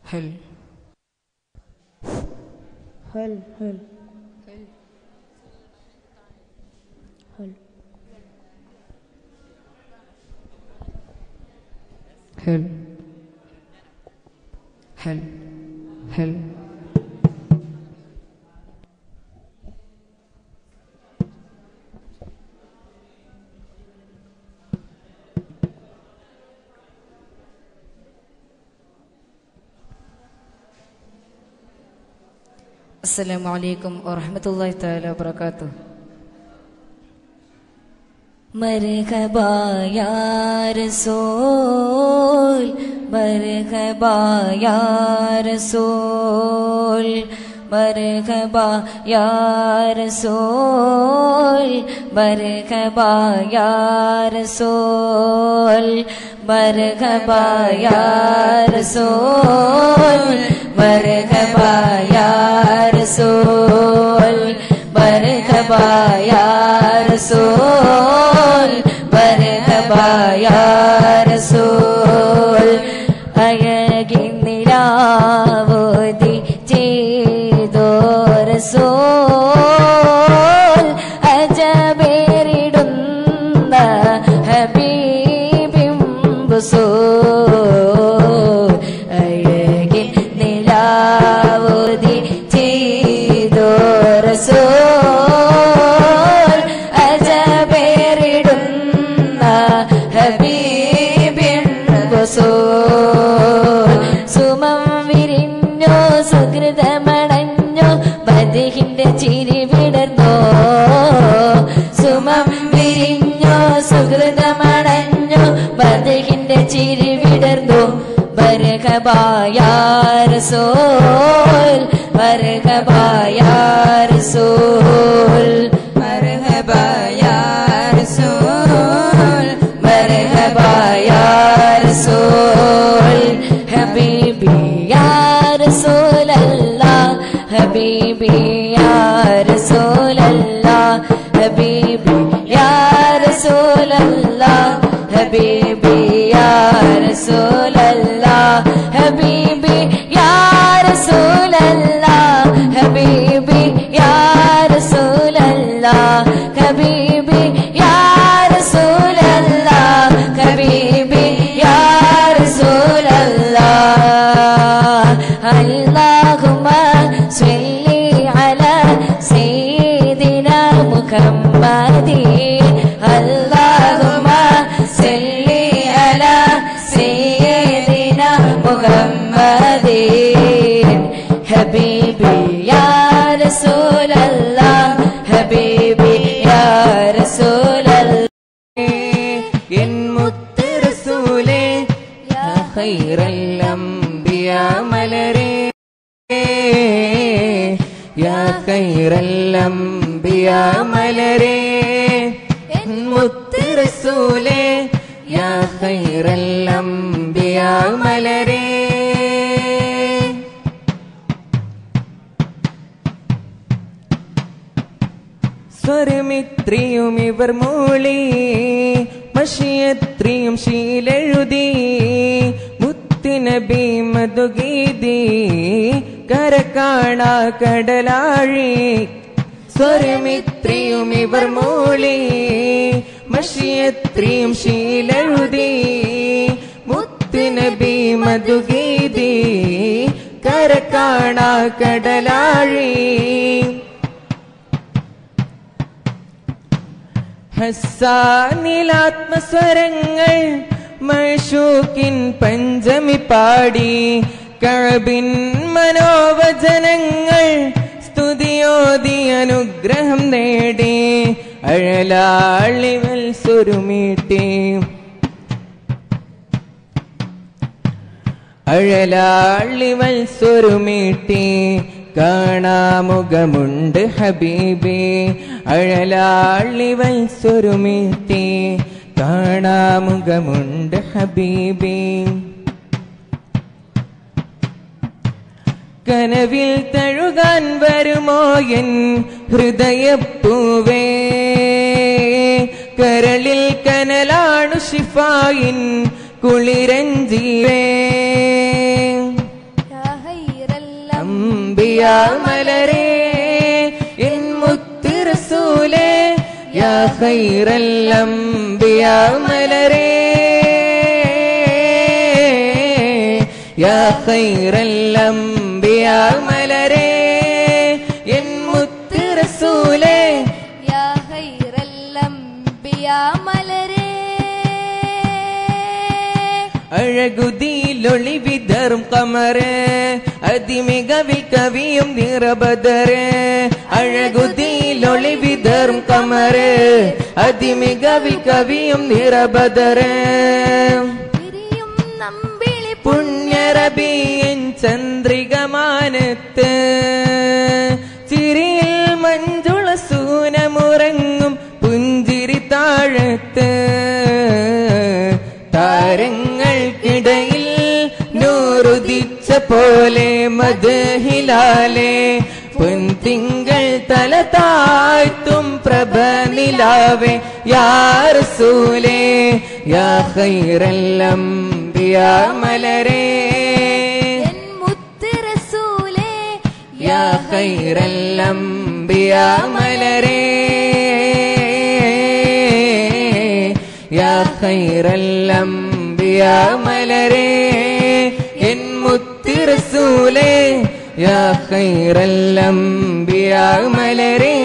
هل هل هل هل هل هل هل السلام عليكم ورحمة الله تعالى وبركاته مرحبا يا رسول مرحبا يا رسول مرحبا يا رسول مرحبا يا رسول مرحبا يا رسول مرحبا يا رسول مرحبا يا رسول مرحبا يا رسول അഴകിന്നിലാവോതി ചെയ്തോ റസൂൽ അജബേറിടുന്ന ഹബീബിം ബുസൂൽ അഴകിൻ നിലാവോതി ചെയ്തോ റസൂൽ അജബേറിടുന്ന ഹബീബിൻ ബുസൂൽ സുമം വിരിഞ്ഞോ സുഹൃതമടഞ്ഞോ ബദിഹിന്റെ ചിരി വിടർന്നോ സുമം വിരിഞ്ഞോ സുഹൃതമടഞ്ഞോ ബദിഹിന്റെ ചിരി വിടർന്നു ബരകബായാരസോൽ ബരകബായാരസോൽ ബരകബായാരസോൽ ബരകബായാരസോൽ ഹബീബി യാ റസൂലല്ലാ ഹബീബി യാ റസൂലല്ലാ ഹബീബി യാ റസൂലല്ലാ ഹബീബി യാ റസൂലല്ലാ ഹബീബി യാ റസൂലല്ലാ ഹബീബി യാ റസൂലല്ലാ ഹബീബി യാ റസൂലല്ലാ ഹബീബി യാ റസൂലല്ലാ اللهم صل على سيدنا محمد اللهم صل على سيدنا محمد حبيبي يا رسول الله حبيبي يا رسول الله എൻ മുത്ത് റസൂലേ യാ ഖൈറൽ അംബിയ മലരേ യാ ഖൈറൽ അംബിയ മലരേ എൻ മുത്ത് റസൂലേ യാ ഖൈറൽ അംബിയ മലരേ സ്വരമിത്രിയും ഇവർ മൂളി മഷിയത്രിയും ശീലെഴുതി മുത്തിനബി മധുഗീതി കരക്കാണ കടലാഴി സ്വരമിത്രിയും ഇവർ മൂളി മഷിയത്രിയും ശീലെഴുതി മുത്തിനബി മധുഗീതി കരക്കാണ കടലാഴി ഹസ്സാനിലാത്മസ്വരങ്ങൾ മഷൂക്കിൻ പഞ്ചമി പാടി കഴബിൻ മനോവചനങ്ങൾ സ്തുതിയോതി അനുഗ്രഹം നേടി അഴലാളിവൽ സ്വരുമീട്ടി അഴലാളിവൽ സ്വരുമീട്ടി കാണാമുഖമുണ്ട് ഹബീബി അഴലാളിവൽ സ്വരുമീട്ടി കാണാമുഖമുണ്ട് ഹബീബി കനവിൽ തഴുകാൻ വരുമോ എൻ ഹൃദയപ്പൂവേ കരളിൽ കനലാണു ഷിഫായിൻ കുളിരഞ്ജീവേ അമ്പിയ മലരേ എൻ മുത്ത് റസൂലേ യാ ഖൈറൽ അംബിയ മലരേ യാ ഖൈറൽ അംബിയ മലരേ എൻ മുത്ത് റസൂലേ യാ ഖൈറല്ലംബിയ മലരേ അഴകുതിയിലൊളി വിതറും കമറ് അതിമികവിൽ കവിയും നിറബദറ് അഴകുതിയിലൊളി വിതറും കമറ് അതിമികവിൽ കവിയും നിറബദറ് തിരിയും നമ്പിളി പുണ്യറബിയൻ ചന്ദ്രികമാനത്ത് ചിരിയിൽ മഞ്ജുള സൂനമുറങ്ങും പുഞ്ചിരി താഴത്ത് താരങ്ങൾക്കിടയിൽ നൂറുദിച്ച പോലെ മദഹിലാലെ പൊൻതിങ്കൾ തല താഴ്ത്തും പ്രഭ നിലാവേ യാറസൂലേ യാ ഖൈറല്ലംബിയ മലരേ എൻ മുത്ത് റസൂലേ യാ ഖൈറല്ലംബിയ മലരേ യാ ഖൈറല്ലംബിയ മലരേ എൻ മുത്ത് റസൂലേ യാ ഖൈറല്ലംബിയ മലരേ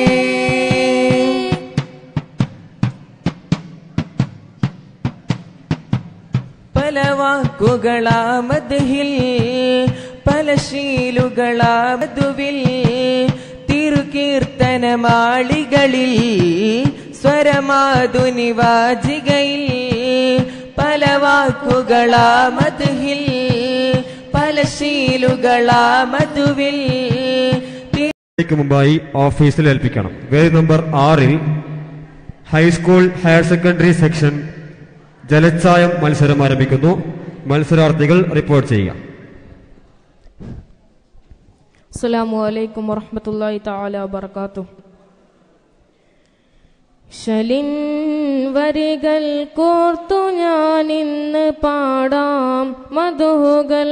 പല വാക്കുകളാ മധുഹിൽ പല ശീലുകളാ മധുവിൽ തിരുകീർത്തന മാളികളിൽ സ്വരമാധുനിവാജികയിൽ പല വാക്കുകളാ മധുഹിൽ പല ശീലുകളാ മധുവിൽ ക്ക് മുമ്പായി ഓഫീസിൽ ഏൽപ്പിക്കണം വേദി നമ്പർ ആറിൽ ഹൈസ്കൂൾ ഹയർ സെക്കൻഡറി സെക്ഷൻ ജലച്ചായം മത്സരം ആരംഭിക്കുന്നു മത്സരാർത്ഥികൾ റിപ്പോർട്ട് ചെയ്യുക അസ്സലാമു അലൈക്കും വറഹ്മത്തുള്ളാഹി തആല വബറകാതുഹു ശലിൻ വരികൾ കോർത്തു ഞാൻ ഇന്ന് പാടാം മധുകൾ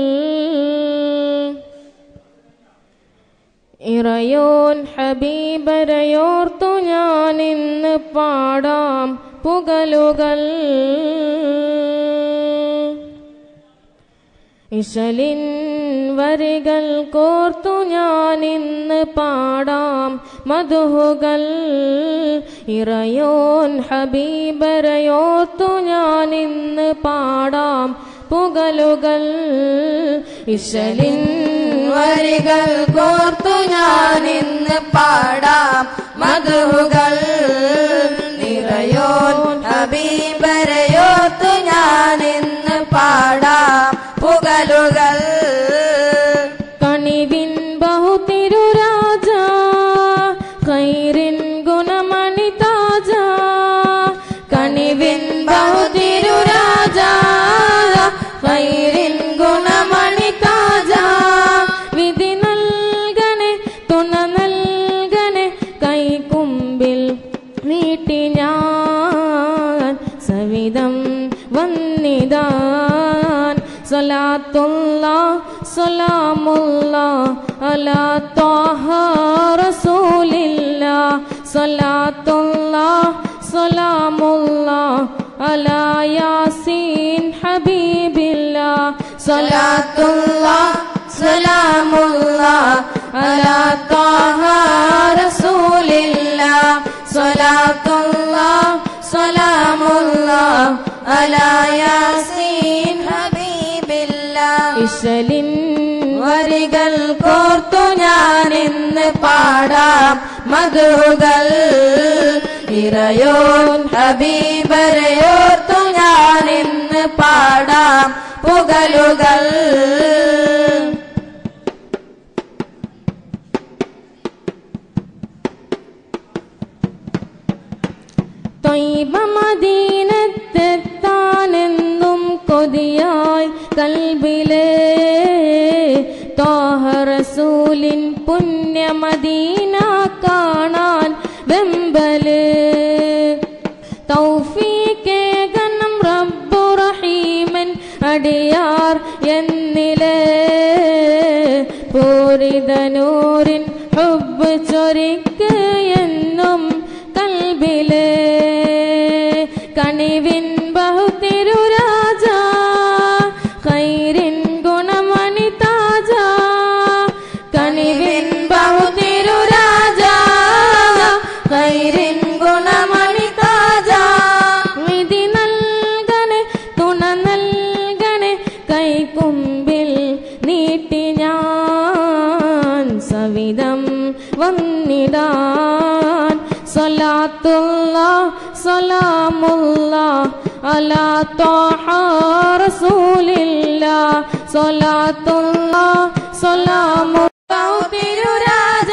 ഇറയോൻ ഹബീബരയോർത്തു ഞാൻ ഇന്ന് പാടാം പുകലുകൾ ഇശലിൻ വരികൾ കോർത്തു ഞാൻ ഇന്ന് പാടാം മധുഹുകൾ ഇറയോൻ ഹബീബരയോർത്തു ഞാൻ ഇന്ന് പാടാം പുകലുകൾ ഇശലിൻ വരികൾ കോർത്തു ഞാൻ ഇന്ന് പാടാം മധുഹുകൾ നിറയോൻ ഹബീബരയോർത്തു ഞാൻ ഇന്ന് പാടാം പുകലുകൾ കണിവിൻ ബഹുതിരുരാജ ഖൈറിൻ ഗുണമണി താജ കണിവിൻ ബഹുതിരുരാജ ഖൈറിൻ ഗുണമണി താജ വിധി നൽകണേ തുണ നൽകണേ കൈക്കുമ്പിൽ നീട്ടി ഞാൻ സവിധം വന്നിതാൻ സ്വലാത്തുള്ള സ്വലാമുള്ള അലാ ത്വാഹ റസൂലില്ല സ്വലാത്തുള്ള സ്വലാമുള്ള അലാ യാസീൻ ഹബീബില്ല സ്വലാത്തുള്ള സ്വലാമുള്ള അലാ ത്വാഹ റസൂലില്ല സ്വലാത്തുള്ള സ്വലാമുള്ള അലാ യാസീൻ ഹബീബില്ല ഇശലിൻ വരികൾ കോർത്തു ഞാൻ ഇന്ന് പാടാം മധുകൾ ഇറയോൻ ഹബീബരയോർത്തു ഞാൻ ഇന്ന് പാടാം പുകലുകൾ തൊയ്ബ മദീനത്തെത്താനെന്നും കൊതിയായി കൽബിലെ തോഹ റസൂലിൻ പുണ്യമദീന കാണാൻ വെമ്പല് തൗഫീക്കേകനം റബ്ബു റഹീമൻ അടിയാർ എന്നിലെ പൂരിത നൂറിൻ ഹുബ് ചൊരിക്ക് എന്നും കൽബില് കണിവിൻ ബഹുത്തിരു രാജ ഖൈരിൻ ഗുണമണി താജ കണിവിൻ ബഹുത്തിരു രാജ ഖൈരിൻ ഗുണമണി താജ വിധി നൽകണേ തുണ നൽകണേ കൈക്കുമ്പിൽ നീട്ടി ഞാൻ സവിധം വന്നിടാൻ സ്വലാത്തുള്ള സലാമുള്ള അലാ ത്വാഹ റസൂലില്ല സ്വലാത്തുള്ള സലാമുള്ള തിരുരാജ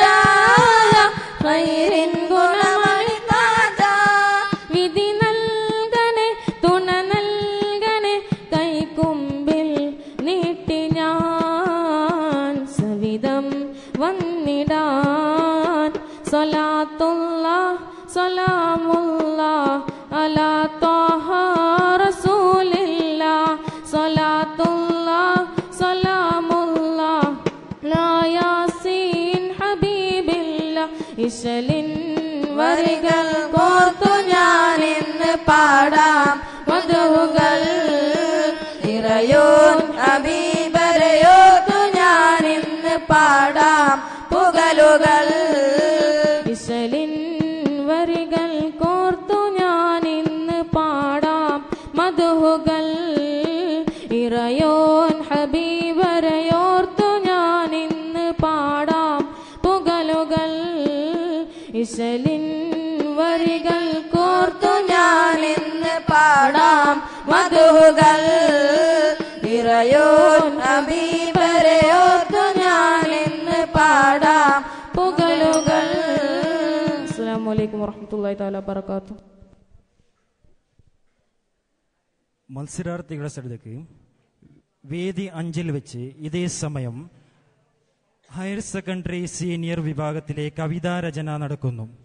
ഖൈറിൻ ഗുണമണി താജ വിധി നൽകണേ തുണ നൽകണേ കൈക്കുമ്പിൽ നീട്ടി ഞാൻ സവിധം വന്നിടാൻ സ്വലാത്തുള്ള സലാമുള്ള അലാ ത്വാഹ റസൂലില്ല സ്വലാത്തുള്ള സലാമുള്ള ലാ യാസീൻ ഹബീബില്ല ഇശലിൻ വരികൾ കോർത്തു ഞാൻ ഇന്ന് പാടാം മധുകൾ നിറയോൻ ഹബീബരയോർത്തു ഞാൻ ഇന്ന് പാടാം പുകലുകൾ ഇശലിൻ വരികൾ കോർത്തു ഞാൻ ഇന്ന് പാടാം മധുകൾ ഇറയോൻ ഹബീബരയോർത്തു ഞാൻ ഇന്ന് പാടാം പുകലുകൾ ഇശലിൻ വരികൾ കോർത്തു ഞാൻ ഇന്ന് പാടാം മധുകൾ ഇറയോൻ ഹബീബരയോർത്തു ഞാൻ ഇന്ന് പാടാം പുകലുകൾ അസ്സലാമു അലൈക്കും വറഹ്മത്തുള്ളാഹി തആല വബറകാതുഹു മത്സരാർത്ഥികളുടെ സ്ഥലത്തേക്ക് വേദി അഞ്ചിൽ വെച്ച് ഇതേ സമയം ഹയർ സെക്കൻഡറി സീനിയർ വിഭാഗത്തിലെ കവിതാരചന നടക്കുന്നു